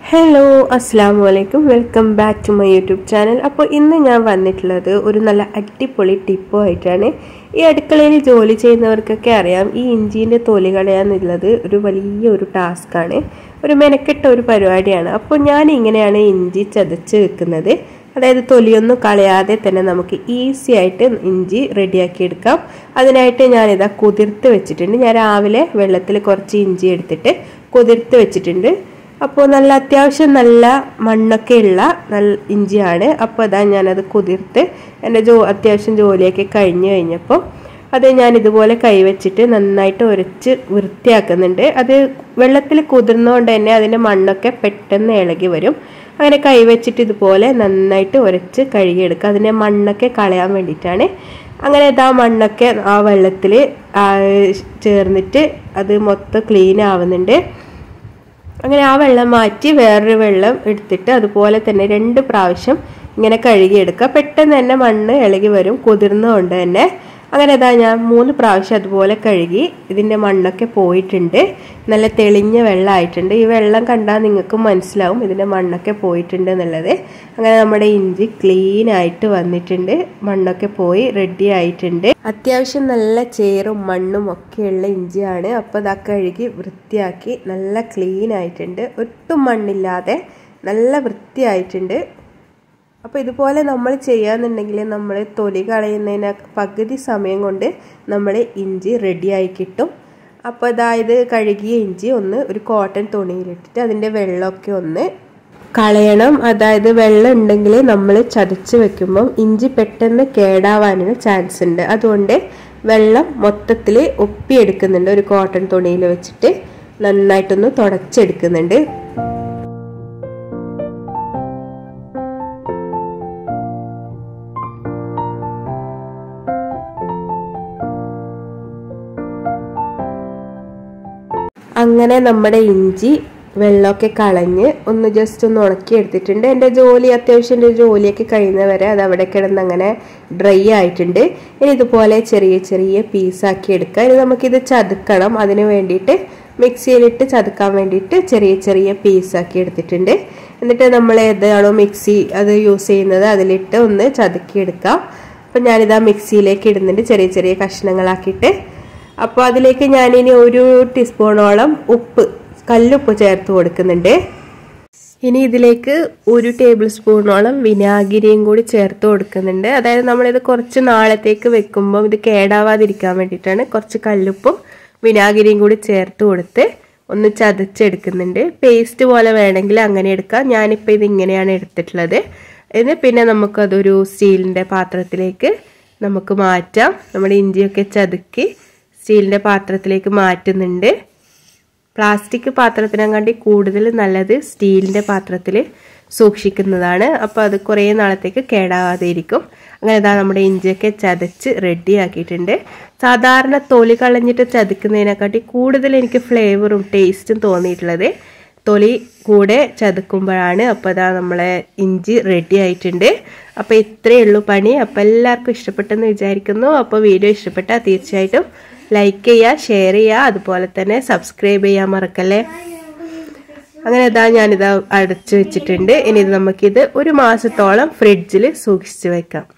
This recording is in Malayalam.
ഹലോ അസ്സാം വലൈക്കും welcome back to my YouTube channel അപ്പോൾ ഇന്ന് ഞാൻ വന്നിട്ടുള്ളത് ഒരു നല്ല അടിപൊളി ടിപ്പോ ആയിട്ടാണ് ഈ അടുക്കളയിൽ ജോലി ചെയ്യുന്നവർക്കൊക്കെ അറിയാം ഈ ഇഞ്ചിൻ്റെ തൊലി കളയാന്നുള്ളത് ഒരു വലിയ ഒരു ടാസ്ക്കാണ് ഒരു മെനക്കെട്ട ഒരു പരിപാടിയാണ് അപ്പോൾ ഞാൻ ഇങ്ങനെയാണ് ഇഞ്ചി ചതച്ച് വെക്കുന്നത് അതായത് തൊലിയൊന്നും കളയാതെ തന്നെ നമുക്ക് ഈസി ആയിട്ട് ഇഞ്ചി റെഡിയാക്കി എടുക്കാം അതിനായിട്ട് ഞാനിതാ കുതിർത്ത് വെച്ചിട്ടുണ്ട് ഞാൻ രാവിലെ വെള്ളത്തിൽ കുറച്ച് ഇഞ്ചി എടുത്തിട്ട് കുതിർത്ത് വെച്ചിട്ടുണ്ട് അപ്പോൾ നല്ല അത്യാവശ്യം നല്ല മണ്ണൊക്കെ ഉള്ള നല്ല ഇഞ്ചിയാണ് അപ്പോൾ അതാ ഞാനത് കുതിർത്ത് എൻ്റെ ജോ അത്യാവശ്യം ജോലിയൊക്കെ കഴിഞ്ഞ് കഴിഞ്ഞപ്പോൾ അത് ഞാൻ ഇതുപോലെ കൈവച്ചിട്ട് നന്നായിട്ട് ഉരച്ച് വൃത്തിയാക്കുന്നുണ്ട് അത് വെള്ളത്തിൽ കുതിർന്നുകൊണ്ട് തന്നെ അതിൻ്റെ മണ്ണൊക്കെ പെട്ടെന്ന് ഇളകി വരും അങ്ങനെ കൈവച്ചിട്ട് ഇതുപോലെ നന്നായിട്ട് ഉരച്ച് കഴുകിയെടുക്കുക അതിൻ്റെ മണ്ണൊക്കെ കളയാൻ വേണ്ടിയിട്ടാണ് അങ്ങനെ ഇതാ മണ്ണൊക്കെ ആ വെള്ളത്തിൽ ചേർന്നിട്ട് അത് മൊത്തം ക്ലീൻ ആവുന്നുണ്ട് അങ്ങനെ ആ വെള്ളം മാറ്റി വേറൊരു വെള്ളം എടുത്തിട്ട് അതുപോലെ തന്നെ രണ്ട് പ്രാവശ്യം ഇങ്ങനെ കഴുകിയെടുക്കുക പെട്ടെന്ന് തന്നെ മണ്ണ് ഇളകി വരും കുതിർന്നുകൊണ്ട് തന്നെ അങ്ങനെ ഇതാ ഞാൻ മൂന്ന് പ്രാവശ്യം അതുപോലെ കഴുകി ഇതിൻ്റെ മണ്ണൊക്കെ പോയിട്ടുണ്ട് നല്ല തെളിഞ്ഞ വെള്ളമായിട്ടുണ്ട് ഈ വെള്ളം കണ്ടാൽ നിങ്ങൾക്ക് മനസ്സിലാവും ഇതിൻ്റെ മണ്ണൊക്കെ പോയിട്ടുണ്ട് എന്നുള്ളത് അങ്ങനെ നമ്മുടെ ഇഞ്ചി ക്ലീൻ ആയിട്ട് വന്നിട്ടുണ്ട് മണ്ണൊക്കെ പോയി റെഡി ആയിട്ടുണ്ട് അത്യാവശ്യം നല്ല ചേറും മണ്ണും ഒക്കെയുള്ള ഇഞ്ചിയാണ് അപ്പോൾ ഇതാ കഴുകി വൃത്തിയാക്കി നല്ല ക്ലീൻ ആയിട്ടുണ്ട് ഒട്ടും മണ്ണില്ലാതെ നല്ല വൃത്തിയായിട്ടുണ്ട് അപ്പോൾ ഇതുപോലെ നമ്മൾ ചെയ്യാന്നുണ്ടെങ്കിൽ നമ്മൾ തൊലി കളയുന്നതിന് പകുതി സമയം കൊണ്ട് നമ്മൾ ഇഞ്ചി റെഡിയായി കിട്ടും അപ്പോൾ അതായത് കഴുകിയ ഇഞ്ചി ഒന്ന് ഒരു കോട്ടൺ തുണിയിലിട്ടിട്ട് അതിൻ്റെ വെള്ളമൊക്കെ ഒന്ന് കളയണം അതായത് വെള്ളം ഉണ്ടെങ്കിൽ നമ്മൾ ചതച്ച് വെക്കുമ്പം ഇഞ്ചി പെട്ടെന്ന് കേടാവാനുള്ള ചാൻസ് ഉണ്ട് അതുകൊണ്ട് വെള്ളം മൊത്തത്തിൽ ഒപ്പിയെടുക്കുന്നുണ്ട് ഒരു കോട്ടൺ തുണിയിൽ വെച്ചിട്ട് നന്നായിട്ടൊന്ന് തുടച്ചെടുക്കുന്നുണ്ട് അങ്ങനെ നമ്മുടെ ഇഞ്ചി വെള്ളമൊക്കെ കളഞ്ഞ് ഒന്ന് ജസ്റ്റ് ഒന്ന് ഉണക്കി എടുത്തിട്ടുണ്ട് എൻ്റെ ജോലി അത്യാവശ്യം എൻ്റെ ജോലിയൊക്കെ കഴിയുന്നവരെ അത് അവിടെ കിടന്ന് അങ്ങനെ ഡ്രൈ ആയിട്ടുണ്ട് ഇനി ഇതുപോലെ ചെറിയ ചെറിയ പീസാക്കി എടുക്കുക ഇനി നമുക്കിത് ചതുക്കണം അതിന് വേണ്ടിയിട്ട് മിക്സിയിലിട്ട് ചതുക്കാൻ വേണ്ടിയിട്ട് ചെറിയ ചെറിയ പീസാക്കി എടുത്തിട്ടുണ്ട് എന്നിട്ട് നമ്മൾ ഏതാണോ മിക്സി അത് യൂസ് ചെയ്യുന്നത് അതിലിട്ട് ഒന്ന് ചതുക്കി എടുക്കാം അപ്പം ഞാനിതാ മിക്സിയിലേക്ക് ഇടുന്നുണ്ട് ചെറിയ ചെറിയ കഷ്ണങ്ങളാക്കിയിട്ട് അപ്പോൾ അതിലേക്ക് ഞാനിനി ഒരു ടീസ്പൂണോളം ഉപ്പ് കല്ലുപ്പ് ചേർത്ത് കൊടുക്കുന്നുണ്ട് ഇനി ഇതിലേക്ക് ഒരു ടേബിൾ സ്പൂണോളം വിനാഗിരിയും കൂടി ചേർത്ത് കൊടുക്കുന്നുണ്ട് അതായത് നമ്മളിത് കുറച്ച് നാളത്തേക്ക് വെക്കുമ്പോൾ ഇത് കേടാവാതിരിക്കാൻ വേണ്ടിയിട്ടാണ് കുറച്ച് കല്ലുപ്പും വിനാഗിരിയും കൂടി ചേർത്ത് കൊടുത്ത് ഒന്ന് ചതച്ചെടുക്കുന്നുണ്ട് പേസ്റ്റ് പോലെ വേണമെങ്കിൽ അങ്ങനെ എടുക്കാം ഞാനിപ്പോൾ ഇത് ഇങ്ങനെയാണ് എടുത്തിട്ടുള്ളത് ഇത് പിന്നെ നമുക്കതൊരു സ്റ്റീലിൻ്റെ പാത്രത്തിലേക്ക് നമുക്ക് മാറ്റാം നമ്മുടെ ഇഞ്ചിയൊക്കെ ചതുക്കി സ്റ്റീലിൻ്റെ പാത്രത്തിലേക്ക് മാറ്റുന്നുണ്ട് പ്ലാസ്റ്റിക് പാത്രത്തിനെക്കാണ്ടി കൂടുതൽ നല്ലത് സ്റ്റീലിൻ്റെ പാത്രത്തിൽ സൂക്ഷിക്കുന്നതാണ് അപ്പോൾ അത് കുറേ നാളത്തേക്ക് കേടാവാതെ ഇരിക്കും അങ്ങനെ ഇതാ നമ്മുടെ ഇഞ്ചിയൊക്കെ ചതച്ച് റെഡി ആക്കിയിട്ടുണ്ട് സാധാരണ തൊലി കളഞ്ഞിട്ട് ചതുക്കുന്നതിനെക്കാട്ടി കൂടുതൽ എനിക്ക് ഫ്ലേവറും ടേസ്റ്റും തോന്നിയിട്ടുള്ളത് തൊലി കൂടെ ചതുക്കുമ്പോഴാണ് അപ്പോൾ അതാ നമ്മളെ ഇഞ്ചി റെഡി ആയിട്ടുണ്ട് അപ്പോൾ ഇത്രയേ ഉള്ളൂ പണി അപ്പോൾ എല്ലാവർക്കും ഇഷ്ടപ്പെട്ടെന്ന് വിചാരിക്കുന്നു അപ്പോൾ വീഡിയോ ഇഷ്ടപ്പെട്ടാൽ തീർച്ചയായിട്ടും ലൈക്ക് ചെയ്യുക ഷെയർ ചെയ്യുക അതുപോലെ തന്നെ സബ്സ്ക്രൈബ് ചെയ്യാൻ മറക്കല്ലേ അങ്ങനെ ഇതാ ഞാനിതാ അടച്ചു വെച്ചിട്ടുണ്ട് ഇനി ഇത് നമുക്കിത് ഒരു മാസത്തോളം ഫ്രിഡ്ജിൽ സൂക്ഷിച്ച് വെക്കാം